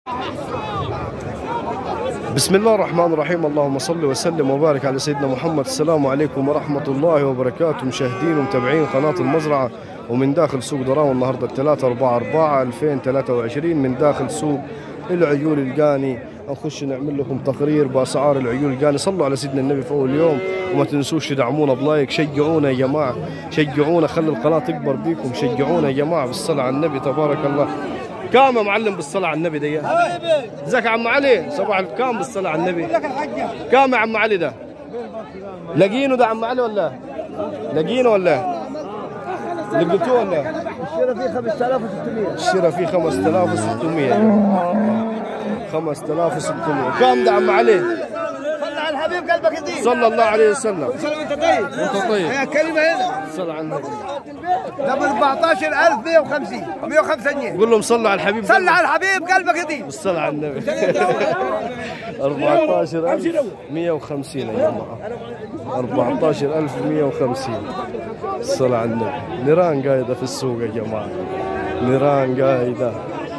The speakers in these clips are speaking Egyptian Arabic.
بسم الله الرحمن الرحيم اللهم صل وسلم وبارك على سيدنا محمد السلام عليكم ورحمة الله وبركاته مشاهدين ومتابعين قناة المزرعة ومن داخل سوق دراوة النهاردة 3 4 4 2023 من داخل سوق العيول القاني نخش نعمل لكم تقرير بأسعار العيول القاني صلوا على سيدنا النبي في أول يوم وما تنسوش تدعمونا بلايك شجعونا يا جماعة شجعونا خلي القناة تكبر بيكم شجعونا يا جماعة بالصلاة على النبي تبارك الله كام يا معلم بالصلاة على النبي دي ازيك يا عم علي صباح الخير كام بالصلاة على النبي كام يا عم علي ده لاقينه ده عم علي ولا لقينه ولا لقيتوه ولا الشيرة فيه 5600 الشراء فيه 5600 5600 كام ده عم علي صلى على الحبيب قلبك يطيب صلى الله عليه وسلم صلى وانت طيب وانت طيب هي كلمة هنا صلى على النبي ده ب 14150 105 جنيه قول لهم صلوا على الحبيب صلى على الحبيب قلبك يطيب الصلاة على النبي 14150 يا جماعة 14150 الصلاة على النبي نيران قايدة في السوق يا جماعة نيران قايدة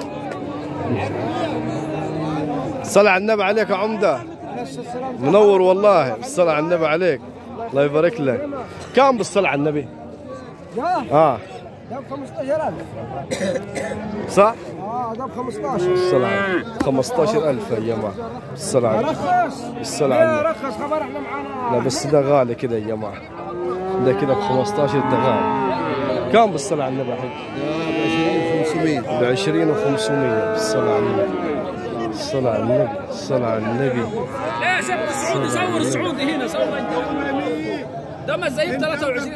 الصلاة على النبي عليك يا عمدة منور والله الصلاة على النبي عليك الله يبارك لك كم بالصلاة على النبي؟ ده اه ده ب 15000 صح؟ اه ده ب 15 الصلاة 15000 يا جماعة الصلاة على رخص الصلاة على النبي رخص خبر احنا معانا لا بس ده غالي كده يا جماعة ده كده ب 15 ده غالي كم بالصلاة على النبي حق؟ ب 20 و500 بالصلاة على النبي الصلاة على النبي الصلاة على النبي لا شاب السعودي صور السعودي هنا صور ده ما زي 23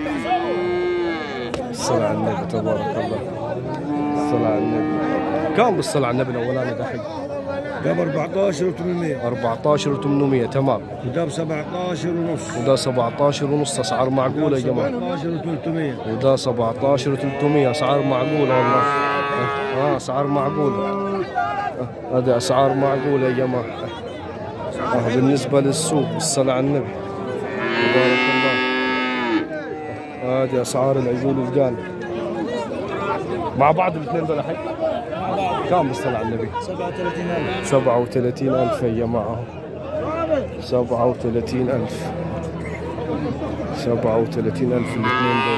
الصلاة على النبي تبارك الله الصلاة على النبي كم بالصلاة على النبي الأولاني ده حق؟ ده ب 14 و800 14 و800 تمام وده ب 17 ونص وده 17 ونص أسعار معقولة يا جماعة 17 و300 وده 17 و300 اسعار معقوله والله اه اسعار معقوله آه، هذه اسعار معقوله يا جماعه آه بالنسبه للسوق بالصلاه على النبي تبارك الله آه، هذه اسعار العجول القال مع بعض الاثنين دول حق كم بالصلاه على النبي 37000 37000 يا جماعه 37000 37000 الاثنين دول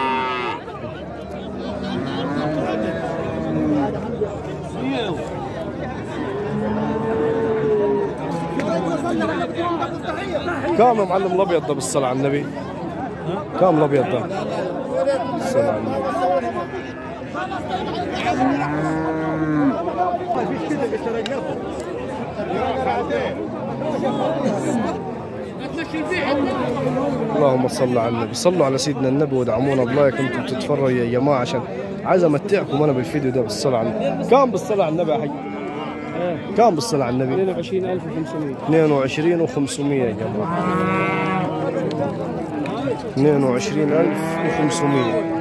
كم يا معلم الابيض ده بالصلاه على النبي كم الابيض ده الصلاه على النبي اللهم صل على النبي صلوا على سيدنا النبي وادعمونا بلايك انتم تتفرجوا يا جماعه عشان عايز امتعكم انا بالفيديو ده بالصلاه على النبي كم بالصلاه على النبي يا حي كم بالصلاه على النبي 22500 22 و500 يا جماعه 22500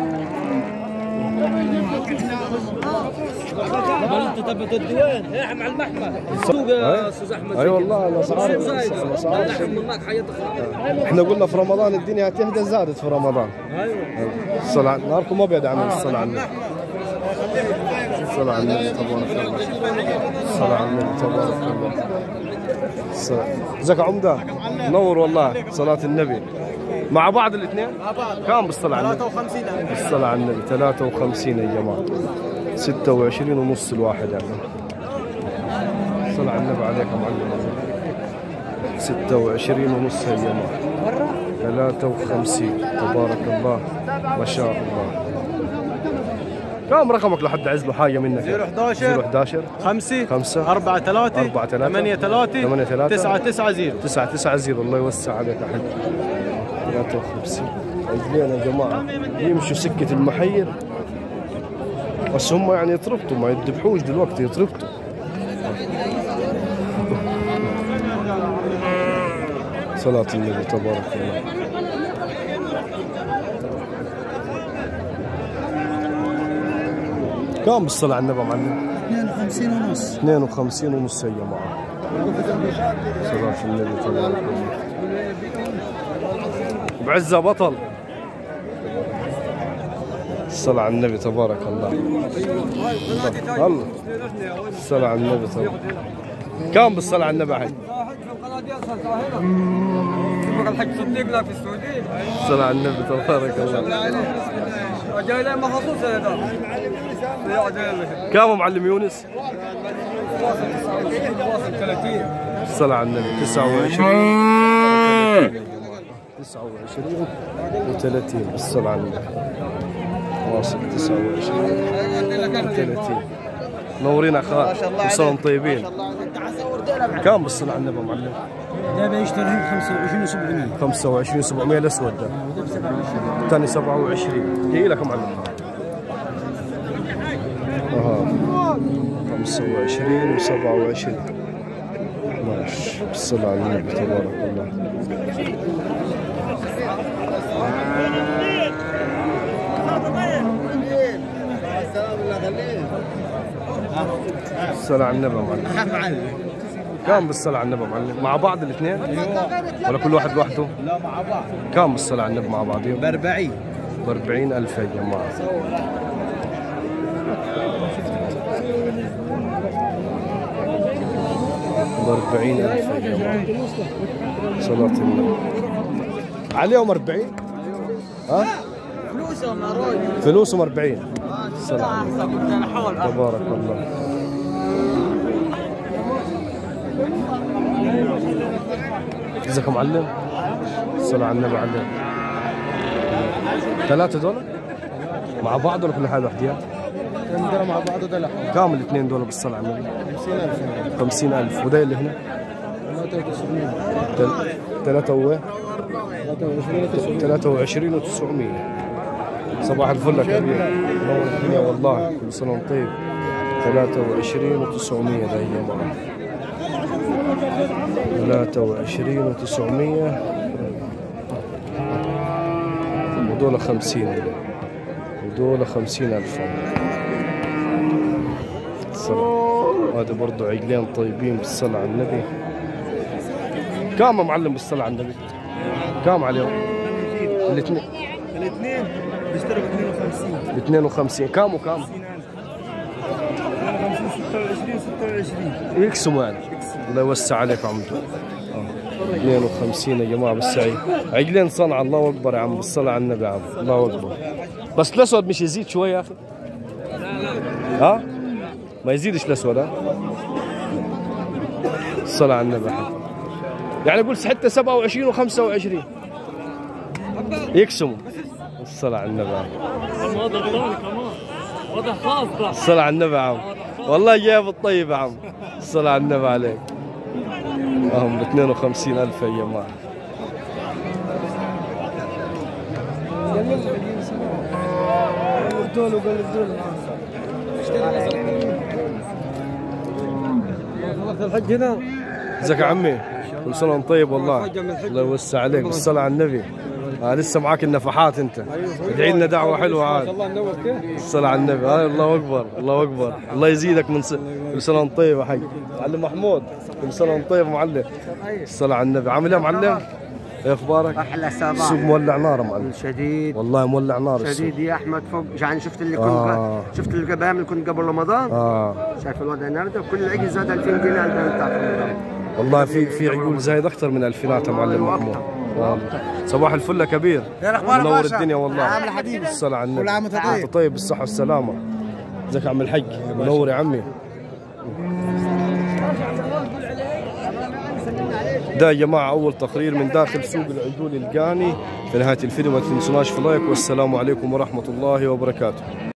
انت تبي تدوين يا عم على المحمى سوق يا استاذ احمد اي والله الاسعار زايد الاسعار هناك حياتك احنا قلنا في رمضان الدنيا هتهدى زادت في رمضان ايوه الصلاة نهاركم ابيض عمل الصلاة على النبي الصلاة على النبي تبارك الله الصلاة على النبي تبارك الله الصلاة- ازيك يا عمدة نور والله صلاة النبي مع بعض الاثنين مع بعض كم بالصلاة على النبي 53000 الصلاة على النبي 53 يا جماعة 26 ونص الواحد يعني الصلاة على النبي عليك يا معلم 26 ونص يا جماعة 53 تبارك الله ما شاء الله كم رقمك لحد عز له حاجة منك 011 011 5 5 4 3 4 3 8 3 8 3 9 9 0 9 9 0 الله يوسع عليك يا حاج 53 رجلين يا جماعة يمشوا سكة المحير بس هم يعني يتربطوا ما يذبحوش دلوقتي يتربطوا صلاة النبي تبارك الله كم بالصلاة على النبي يا معلم؟ 52 ونص 52 ونص يا جماعة صلاة النبي تبارك الله بعزة بطل الصلاة على النبي تبارك الله الله الصلاة على النبي تبارك كم بالصلاة على النبي حي الحج صديقنا في السعوديه الصلاة على النبي تبارك الله جاي لنا مخصوص هذا كم أبو معلم يونس 30 الصلاة على النبي 29 29 و30 الصلاة على النبي واصل 29 30 نورين اخوان وصلهم طيبين كم بالصلاة على النبي يا معلم؟ لا بيشتري 25 700 25 700 الاسود ده ثاني 27 هي لك يا معلم اها 25 و27 ماشي بالصلاة على النبي تبارك الله الصلاة على النبي يا معلم كم بالصلاة على النبي يا معلم مع بعض الاثنين ولا كل واحد لوحده لا مع بعض كم بالصلاة على النبي مع بعضهم ب 40 ب 40 ألف يا جماعة ب 40 ألف يا جماعة صلاة النبي عليهم 40 ها فلوسهم يا راجل فلوسهم 40 صلاة على النبي. كنت انا حول تبارك الله ازيك يا معلم الصلاة على النبي علم ثلاثة دول مع بعض ولا كل حاجة لوحدها؟ عندنا مع بعض ده لا كام الاثنين دول بالصلاة على النبي؟ 50000 خمسين ألف وده اللي هنا؟ 93 تل- ثلاثة و 23 ثلاثة وعشرين وتسعمية صباح الفل يا كبير نور الدنيا والله كل سنة وانت طيب ثلاثة وعشرين وتسعمية ده يا جماعة ثلاثة وعشرين وتسعمية ودول خمسين ودول خمسين ألف الصلاة هذا برضو عقلين طيبين بالصلاة على النبي كام يا معلم بالصلاة على النبي كام عليهم الاثنين الاثنين بيشتروا ب 52 ب 52 كام وكام 52 26 26 يقسموا يعني الله يوسع عليك عمدو آه. 52 يا جماعه بالسعيد عقلين صنع الله اكبر يا عم بالصلاه على النبي يا عم الله اكبر بس الاسود مش يزيد شوي يا اخي ها ما يزيدش الاسود ها الصلاه على النبي يا حبيبي. يعني قول حتى 27 و25 يقسموا الصلاه على النبي يا عم وضع خاص ده الصلاة على النبي يا عم والله جايب الطيب يا عم الصلاة على النبي عليك هم ب 52 ألف يا جماعة دول وقلب دول الحج هنا ازيك يا عمي كل سنة وانت طيب والله الله يوسع عليك بالصلاة على النبي آه لسه معاك النفحات انت ادعي لنا دعوة حلوة عاد الله نور كيف الصلاة على النبي آه الله أكبر الله أكبر الله يزيدك من س... كل سنة وانت طيب يا حي معلم محمود كل سنة وانت طيب يا معلم الصلاة على النبي عامل ايه يا معلم؟ ايه اخبارك؟ احلى السوق صباح مولع نار يا معلم شديد والله مولع نار السوق شديد يا احمد فوق يعني شفت اللي كنت آه. شفت القبائل اللي كنت قبل رمضان اه شايف الوضع النهارده كل عجل زاد 2000 جنيه على البيان بتاع رمضان والله في في عقول زايد اكثر من الفينات يا معلم محمود والله صباح الفل يا كبير يا الأخبار يا منور باشا؟ الدنيا والله عامل حبيبي. الصلاة على النبي كل عام وأنت طيب. أنت طيب بالصحة والسلامة ازيك يا عم الحج منور يا عمي ده يا جماعة أول تقرير من داخل سوق العجول القاني في نهاية الفيديو ما تنسوناش في لايك والسلام عليكم ورحمة الله وبركاته